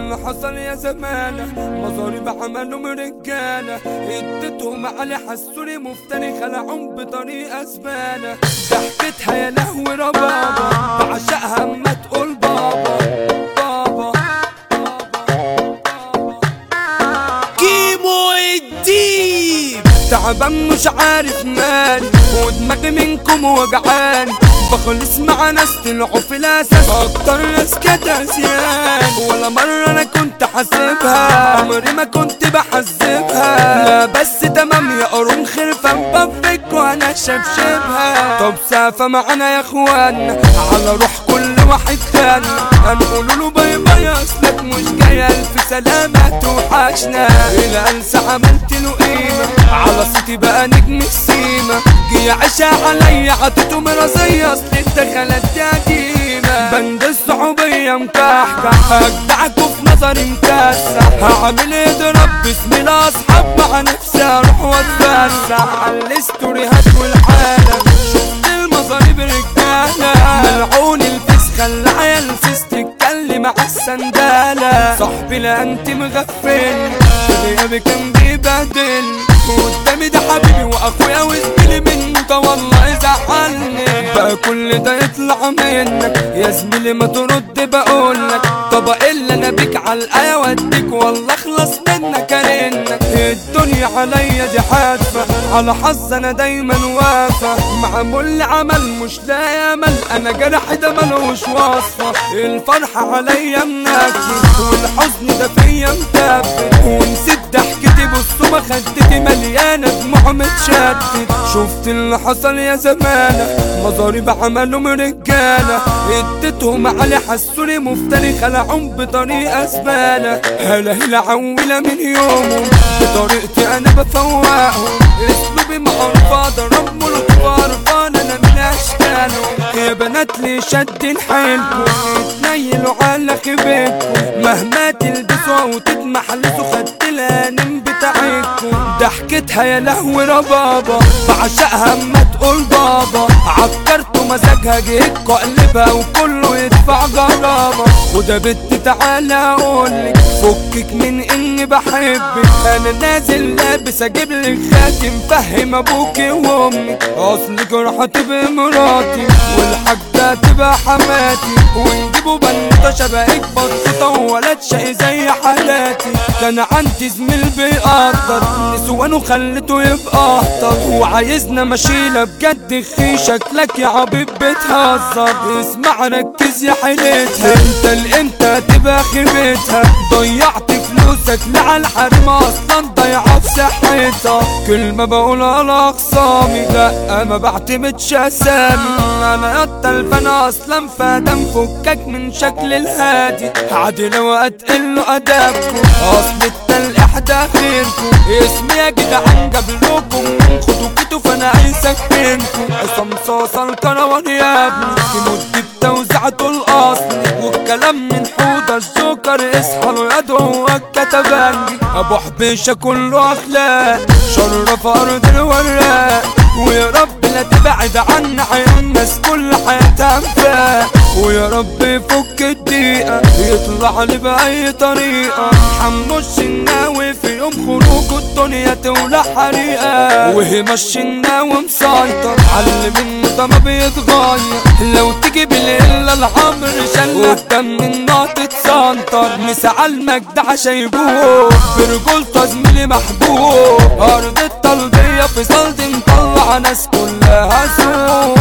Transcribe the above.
اللي حصل يا زمانة مصاريب عملهم رجالة اديتهم علي حسوني مفتري خلعهم بطريقة زبالة ضحكتها يا لهوي ربابة بعشقها اما تقول بابا بابا كيمو الديب تعبان مش عارف مالي ودماغي منكم وجعان بخلص مع ناس طلعوا في الاساس اكتر ناس كانت اسيان ولا مرة انا كنت حاسبها عمري ما كنت بحسبها لا بس تمام يا قرون خرفان بفك وانا شبشبها طب سافة معانا يا اخوان على روح كل واحد تاني هنقول له باي باي اصلك مش جاي الف سلامة توحشنا الى انسى عملت له قيمة على صوتي بقى نجم السيمة جه عشا عليا عطيته مرازية اصل انت خلت قديمة بند الصحوبية مكحكح هجدعكوا في نظري مكسح هعمل ايه ضرب باسم الاصحاب مع نفسي اروح واتفسح على الاستوريهات والعالم شفت المصاريب رجالة ملعون الفيس خلى عيال الفيس تتكلم على السندالة صاحبي لا انت مغفل غيابي كان بيبهدل قدامي ده حبيبي واخويا وزميلي منه ده والله زعلني بقى كل ده يطلع منك يا زميلي ما ترد بقولك طب الا انا بيك على الايه واديك والله اخلص منك ارنك الدنيا عليا دي حادفه على حظ انا دايما وافى معمول لي عمل مش لاقي امل انا جرحي ده ملوش وصفه الفرحه عليا منكد والحزن ده فيا متبت ونسيت ضحكتي بصوا ما خدتي مليانه دموع متشتت شفت اللي حصل يا زمانه مضارب عملهم رجاله اديتهم علي حسوني مفتري خلعهم بطريقه زباله هلا هلا عويله من يومهم بطريقتي انا بفوقهم اسلوبي معروف اضرب ملوك فارفان انا من اشكالهم يا بنات لي شادين حيلكم تنيلوا على خيبتكم مهما تلبسوا وتتمحلسوا خدت الانم بتاعتكم ضحكتها يا لهوي ربابا بعشقها اما تقول بابا عكرتوا مزاجها جيت قلبها وكله يدفع غرامة وده بنت تعالى اقولك فكك من اني بحبك انا نازل لابس اجيب لك خاتم فهم ابوكي وامك اصلك راح تبقى مراتي والحاجة تبقى حماتي ونجيبوا بنوتة شبهك بسيطة وولد شقي زي حالاتي كان عندي زميل بيقدر نسوانه خلته يبقى اهطر وعايزنا مشيلة بجد خي شكلك يا حبيب بتهزر اسمع ركز يا حيلتها انت الامتى تبقى خيبتها ضيعت فلوسك لعلى الحريم اصلا ضيعة في صحتها كلمة بقولها لاخصامي لا ما بعتمدش اسامي انا التلفان اصلا فادم فكك من شكل الهادي عادي لو اتقل له ادابكم اصل التلقيح ده خيركم اسمي يا جدعان جابلكم من خدوا كتو فانا عايز اكفينكم عصام صاصة الكروان يا ابني في مدة توزيعته الاصلي والكلام من حوضة الجوكر اصحى له يد هو الكتبانجي ابو حبيشة كله اخلاق شرف ارض الوراق ويا رب لا تبعد عنا عيون الناس كل حياتها انفاق ويا رب يفك الدقيقة يطلع لي بأي طريقة حمو الشناوي في يوم خروجه الدنيا تولع حريقة وهمشي الناوي مسيطر علم منه ده ما بيتغير لو تيجي بالقلة العمر شلة قدام النار تتسنطر مسعى المجدع شايبوه برجولته زميلي محبوب أرض الطلبية في صلد مطلع ناس كلها سوق